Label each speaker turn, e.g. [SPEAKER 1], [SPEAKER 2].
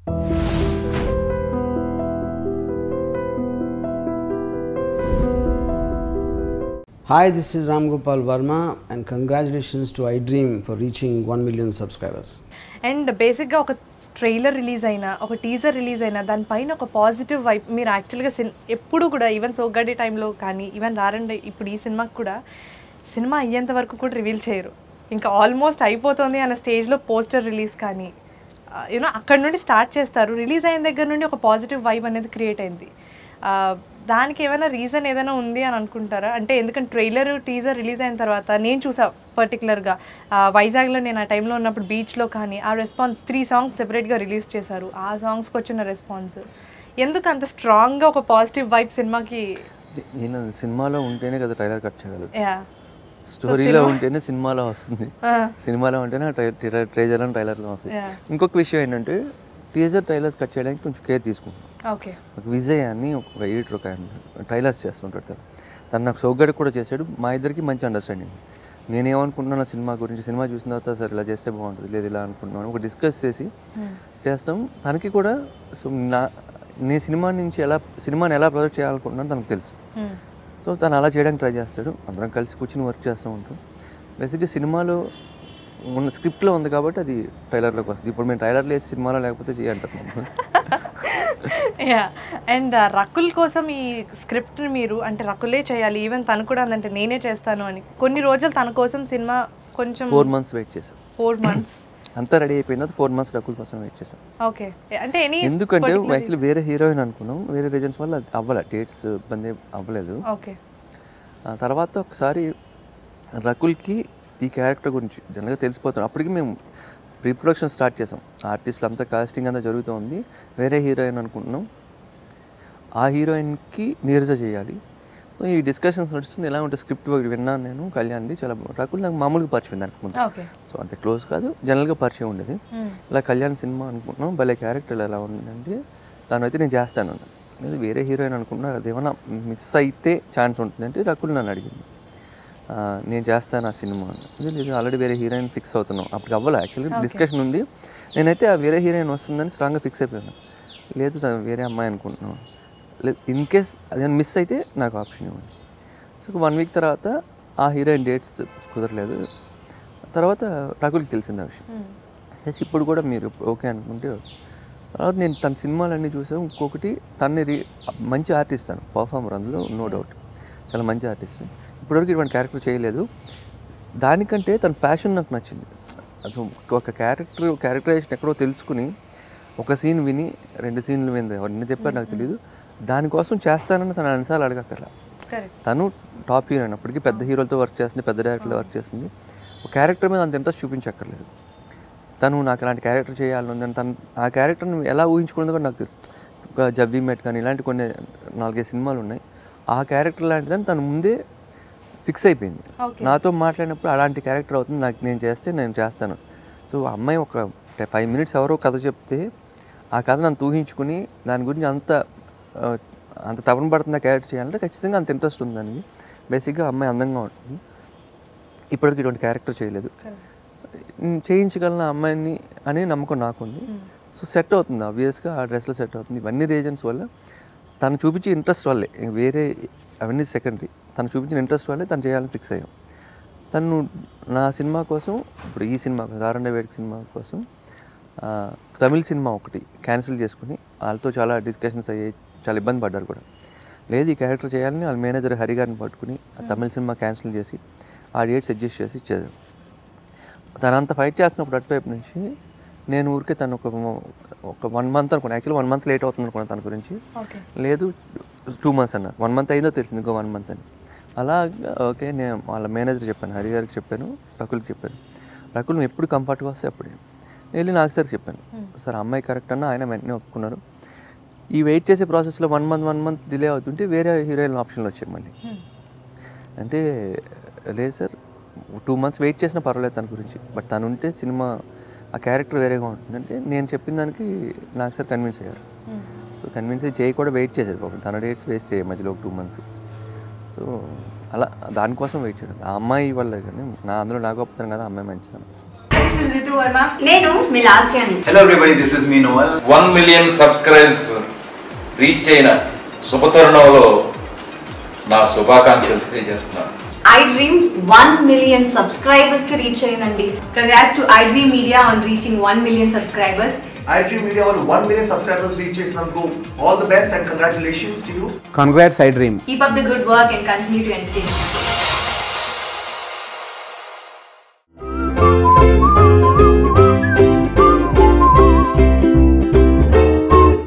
[SPEAKER 1] Hi, this is Ram Gopal Verma, and congratulations to iDream for reaching 1 million subscribers.
[SPEAKER 2] And బేసిక్గా ఒక trailer release అయినా ఒక teaser release అయినా దానిపైన ఒక పాజిటివ్ వైప్ మీరు యాక్చువల్గా సిన్ ఎప్పుడు కూడా ఈవెన్ సోగ్గాడి టైంలో కానీ ఈవెన్ రారండి ఇప్పుడు ఈ సినిమాకి కూడా సినిమా అయ్యేంత వరకు కూడా రివీల్ చేయరు ఇంకా ఆల్మోస్ట్ అయిపోతుంది అన్న స్టేజ్లో పోస్టర్ రిలీజ్ కానీ యూనో అక్కడ నుండి స్టార్ట్ చేస్తారు రిలీజ్ అయిన దగ్గర నుండి ఒక పాజిటివ్ వైబ్ అనేది క్రియేట్ అయింది ఆ, దానికి ఏమైనా రీజన్ ఏదైనా ఉంది అని అనుకుంటారా అంటే ఎందుకంటే ట్రైలర్ టీజర్ రిలీజ్ అయిన తర్వాత నేను చూసా పర్టికులర్గా వైజాగ్లో నేను ఆ టైంలో ఉన్నప్పుడు బీచ్లో కానీ ఆ రెస్పాన్స్ త్రీ సాంగ్స్ సెపరేట్గా రిలీజ్ చేశారు ఆ సాంగ్స్కి వచ్చిన రెస్పాన్స్ ఎందుకు అంత స్ట్రాంగ్గా ఒక పాజిటివ్ వైబ్ సినిమాకి
[SPEAKER 3] నేను సినిమాలో ఉంటేనే కదా ట్రైలర్ కట్ చేయగలదు
[SPEAKER 2] యా
[SPEAKER 3] స్టోరీలో ఉంటేనే సినిమాలో వస్తుంది
[SPEAKER 2] Ah.
[SPEAKER 3] సినిమాలో ఉంటేనే ట్రైలర్ అండ్ ట్రైలర్లో వస్తుంది
[SPEAKER 2] Yeah.
[SPEAKER 3] ఇంకొక విషయం ఏంటంటే టీజర్ ట్రైలర్స్ కట్ చేయడానికి కొంచెం కేర్ తీసుకుంటాం
[SPEAKER 2] ఓకే
[SPEAKER 3] ఒక విజయ్ అని ఒక ఎడిటర్ ఒక ఆయన ట్రైలర్స్ చేస్తుంటాడు తను తను నాకు సోగ్గాడి కూడా చేశాడు మా ఇద్దరికి మంచి అండర్స్టాండింగ్ నేనేమనుకుంటున్నాను ఆ సినిమా గురించి సినిమా చూసిన తర్వాత సరే ఇలా చేస్తే బాగుంటుంది లేదు ఇలా అనుకుంటున్నాను ఒక డిస్కస్ చేసి చేస్తాం తనకి కూడా సో నా నేను సినిమా నుంచి ఎలా సినిమాని ఎలా ప్రొజెక్ట్ చేయాలనుకుంటున్నాను తనకు తెలుసు సో తను అలా చేయడానికి ట్రై చేస్తాడు అందరం కలిసి కూర్చుని వర్క్ చేస్తూ ఉంటాం బేసిక్గా సినిమాలో ఉన్న స్క్రిప్ట్లో ఉంది కాబట్టి అది ట్రైలర్లోకి వస్తుంది ఇప్పుడు మేము ట్రైలర్లో వేసి సినిమాలో లేకపోతే చేయంటారు మమ్మల్ని.
[SPEAKER 2] యా అండ్ రకుల్ కోసం ఈ స్క్రిప్ట్ని మీరు అంటే రకులే చేయాలి ఈవెన్ తను కూడా అందంటే నేనే చేస్తాను అని కొన్ని రోజులు తన కోసం సినిమా కొంచెం
[SPEAKER 3] ఫోర్ మంత్స్ వెయిట్ చేశాం
[SPEAKER 2] ఫోర్ మంత్స్
[SPEAKER 3] అంతా రెడీ అయిపోయిన తర్వాత ఫోర్ మంత్స్ రకుల్ కోసం వెయిట్ చేశాం
[SPEAKER 2] ఓకే అంటే ఎనీ
[SPEAKER 3] ఎందుకంటే యాక్చువల్లీ వేరే హీరోయిన్ అనుకున్నాం వేరే రీజన్స్ వల్ల అది అవ్వలే డేట్స్ ఇబ్బంది అవ్వలేదు
[SPEAKER 2] ఓకే
[SPEAKER 3] ఆ తర్వాత ఒకసారి రకుల్కి ఈ క్యారెక్టర్ గురించి జనరల్గా తెలిసిపోతాం అప్పటికి మేము ప్రీ ప్రొడక్షన్ స్టార్ట్ చేసాం ఆర్టిస్టులు అంతా కాస్టింగ్ అంతా జరుగుతూ ఉంది వేరే హీరోయిన్ అనుకుంటున్నాం ఆ హీరోయిన్కి నీరజ చేయాలి సో ఈ డిస్కషన్స్ నడుస్తుంది ఎలా ఉంటుంది స్క్రిప్ట్ విన్నాను నేను కళ్యాణ్ది చాలా బా- రకుల్ నాకు మామూలుగా పరిచయం దానికి ముందు
[SPEAKER 2] ఓకే
[SPEAKER 3] సో అంత క్లోజ్ కాదు జనరల్గా పరిచయం ఉండేది ఇలా కళ్యాణ్ సినిమా అనుకుంటున్నాం భలే క్యారెక్టర్ ఎలా ఉందంటే దాని అయితే నేను చేస్తాను అన్నాను. లేదు వేరే హీరోయిన్ అనుకున్నా అదేమన్నా మిస్ అయితే ఛాన్స్ ఉంటుందంటే రకుల్ నన్ను అడిగింది ఆ, నేను చేస్తాను ఆ సినిమా అని. లేదు, లేదు ఆల్రెడీ వేరే హీరోయిన్ ఫిక్స్ అవుతున్నాం అప్పుడు అవ్వాలి యాక్చువల్లీ డిస్కషన్ ఉంది నేనైతే ఆ వేరే హీరోయిన్ వస్తుందని స్ట్రాంగ్గా ఫిక్స్ అయిపోయాను లేదు తను వేరే అమ్మాయి అనుకుంటున్నాను లేదు ఇన్ కేస్ అదే మిస్ అయితే నాకు ఆప్షన్ ఇవ్వండి సో వన్ వీక్ తర్వాత ఆ హీరోయిన్ డేట్స్ కుదరలేదు తర్వాత రకుల్కి తెలిసింది ఆ విషయం ఎస్ ఇప్పుడు కూడా మీరు ఓకే అనుకుంటే ఓకే. తర్వాత నేను తన సినిమాలన్నీ చూసాను ఇంకొకటి తన్ని రీ మంచి ఆర్టిస్ట్ తను పర్ఫార్మర్ అందులో నో డౌట్ చాలా మంచి ఆర్టిస్ట్ ఇప్పటివరకు ఇటువంటి క్యారెక్టర్ చేయలేదు దానికంటే తన ప్యాషన్ నాకు నచ్చింది అసలు ఒక క్యారెక్టర్ క్యారెక్టరైజేషన్ ఎక్కడో తెలుసుకుని ఒక సీన్ విని రెండు సీన్లు వింది ఎవరిని చెప్పారు నాకు తెలియదు దానికోసం చేస్తానని తన అన్నిసార్లు అడగక్కర్లా
[SPEAKER 2] కరెక్ట్
[SPEAKER 3] తను టాప్ హీరో అయినప్పటికీ పెద్ద హీరోలతో వర్క్ చేస్తుంది పెద్ద డైరెక్టర్తో వర్క్ చేస్తుంది ఒక క్యారెక్టర్ మీద అంత ఇంట్రెస్ట్ చూపించక్కర్లేదు తను నాకు ఇలాంటి క్యారెక్టర్ చేయాలని ఉందని తను ఆ క్యారెక్టర్ని ఎలా ఊహించుకున్నదో కూడా నాకు తెలుసు ఒక జవ్వి మెట్ కానీ ఇలాంటి కొన్ని నాలుగైదు సినిమాలు ఉన్నాయి ఆ క్యారెక్టర్ లాంటిదని తను ముందే ఫిక్స్ అయిపోయింది
[SPEAKER 2] Okay.
[SPEAKER 3] నాతో మాట్లాడినప్పుడు అలాంటి క్యారెక్టర్ అవుతుంది నాకు నేను చేస్తే నేను చేస్తాను సో ఆ అమ్మాయి ఒక ఫైవ్ మినిట్స్ ఎవరో కథ చెప్తే ఆ కథను అంత ఊహించుకుని దాని గురించి అంత ఆ, అంత తపన పడుతుంది ఆ క్యారెక్టర్ చేయాలంటే ఖచ్చితంగా అంత ఇంట్రెస్ట్ ఉంది దానికి బేసిక్గా అమ్మాయి అందంగా ఉంటుంది ఇప్పటికి ఇటువంటి క్యారెక్టర్ చేయలేదు ఉమ్, చేయించగలను ఆ అమ్మాయిని అనే నమ్మకం నాకుంది సో సెట్ అవుతుంది ఆబ్వియస్గా ఆ డ్రెస్లో సెట్ అవుతుంది ఇవన్నీ రీజన్స్ వల్ల తను చూపించే ఇంట్రెస్ట్ వల్లే ఇంక వేరే అవన్నీ సెకండరీ తను చూపించిన ఇంట్రెస్ట్ వల్లే తను చేయాలని ఫిక్స్ అయ్యాం తను నా సినిమా కోసం ఇప్పుడు ఈ సినిమా దారుణ వేడికి సినిమా కోసం ఆ, తమిళ సినిమా ఒకటి క్యాన్సిల్ చేసుకుని వాళ్ళతో చాలా డిస్కషన్స్ అయ్యాయి చాలా ఇబ్బంది పడ్డారు కూడా లేదు ఈ క్యారెక్టర్ చేయాలని వాళ్ళ మేనేజర్ హరి గారిని పట్టుకుని ఆ తమిళ సినిమా క్యాన్సిల్ చేసి ఆ డేట్స్ అడ్జస్ట్ చేసి ఇచ్చారు తను అంత ఫైట్ చేస్తున్నప్పుడు అటువైపు నుంచి నేను ఊరికే తను ఒక మొ- ఒక వన్ మంత్ అనుకున్నాను యాక్చువల్లీ వన్ మంత్ లేట్ అవుతుంది అనుకున్నాను తన గురించి
[SPEAKER 2] ఓకే
[SPEAKER 3] లేదు టూ మంత్స్ అన్నారు వన్ మంత్ అయిందో తెలిసింది ఇంకో వన్ మంత్ అని అలా ఓకే నేను వాళ్ళ మేనేజర్ చెప్పాను హరి గారికి చెప్పాను రకుల్కి చెప్పాను రకుల్ నువ్వు ఎప్పుడు కంఫర్ట్గా వస్తే అప్పుడే వెళ్ళి నాకు సార్ చెప్పాను సార్ అమ్మాయి కరెక్ట్ అన్న ఆయన వెంటనే ఒప్పుకున్నారు ఈ వెయిట్ చేసే ప్రాసెస్లో one month one month delay అవుతుంటే వేరే హీరోయిన్ ఆప్షన్లు వచ్చాయి మళ్ళీ అంటే లేదు సార్ టూ మంత్స్ వెయిట్ చేసినా పర్వాలేదు తన గురించి బట్ తను ఉంటే సినిమా ఆ క్యారెక్టర్ వేరేగా ఉంటుంది అంటే నేను చెప్పిన దానికి నాకు సార్ కన్విన్స్ అయ్యారు సో కన్విన్స్ అయ్యి చేయి కూడా వెయిట్ చేశాడు పాపం తన డేట్స్ వేస్ట్ అయ్యాయి మధ్యలో ఒక టూ మంత్స్ సో అలా దానికోసం వెయిట్ చేయడం ఆ అమ్మాయి వల్లే కానీ నా అందులో నా గొప్పతనం కదా ఆ అమ్మాయి మంచితనం
[SPEAKER 4] this is Ritu Verma.
[SPEAKER 5] నేను మీ లాస్ట్ అని
[SPEAKER 6] Hello everybody, this is me Noel.
[SPEAKER 7] One million subscribes reach అయిన శుభతరుణంలో నా శుభాకాంక్షలు తెలియజేస్తున్నాను
[SPEAKER 5] iDream one million subscribers కి రీచ్ అయిందండి
[SPEAKER 4] Congrats to iDream Media on reaching 1 million subscribers.
[SPEAKER 6] iDream Media వాళ్ళు 1 million subscribers reach చేసినందుకు all the best and congratulations to you.
[SPEAKER 1] Congrats, I dream.
[SPEAKER 4] Keep up the good work and continue to entertain. us.